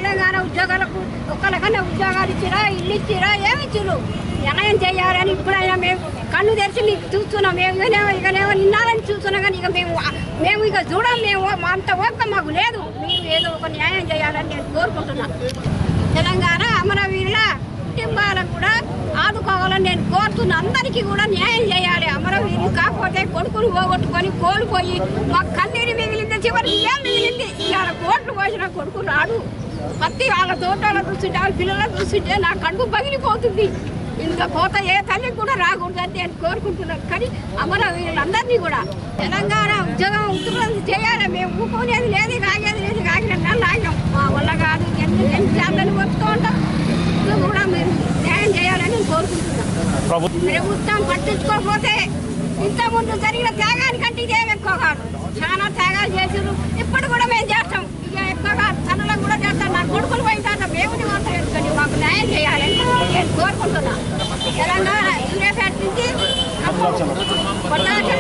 తెలంగాణ ఉద్యోగాలకు ఒక్కరికన్నా ఉద్యోగాలు ఇచ్చిరా ఇల్లు ఇచ్చిరా ఏమి ఇచ్చిరు న్యాయం చేయాలని ఇప్పుడైనా మేము కళ్ళు తెరిచి మీకు చూస్తున్నాం మేము ఇకనేమో ఇకనేమో నిన్నారని చూస్తున్నాం కానీ ఇక మేము మేము ఇక చూడం మేము మా అంత ఓపిక మాకు లేదు మీరు ఏదో ఒక న్యాయం చేయాలని నేను కోరుకుంటున్నాను తెలంగాణ అమరవీరుల కుటుంబాలకు కూడా ఆదుకోవాలని నేను కోరుతున్నా అందరికీ కూడా న్యాయం చేయాలి అమరవీరులు కాకపోతే కొడుకులు పోగొట్టుకొని కోల్పోయి మా కన్నీరు మిగిలింది చివరికి ఏం మిగిలింది ఇవాళ కోట్లు పోసిన కొడుకు రాడు పత్తి వాళ్ళ తోటలో చూస్తుంటే వాళ్ళ పిల్లలను చూస్తుంటే నా కడుపు పగిలిపోతుంది ఇంకా పోత ఏ తల్లికి కూడా రాకూడదని నేను కోరుకుంటున్నాను కానీ అమరవీరులందరినీ కూడా తెలంగాణ ఉద్యోగం ఉత్తరం చేయాలి మేము ఊపుకునేది లేదు కాగేది లేదు కాగిన నెలలు ఆగినాం మా వల్ల కాదు ఎన్ని ఎన్ని చేతలు వస్తూ ఉంటాం ఇది కూడా మీరు న్యాయం చేయాలని కోరుకుంటున్నాం ప్రభుత్వం ప్రభుత్వం పట్టించుకోకపోతే ఇంత ముందు జరిగిన త్యాగానికంటే ఇదేం ఎక్కువ కాదు చాలా త్యాగాలు చేసారు ఇప్పుడు కూడా మేము చేస్తాం ఇక ఎక్కువగా తనలో కూడా చేస్తాం నా కొడుకులు పోయిన తర్వాత మేము మాత్రం ఎందుకని మాకు న్యాయం చేయాలని నేను కోరుకుంటున్నా తెలంగాణ సూర్యాపేట నుంచి కొట్టాచ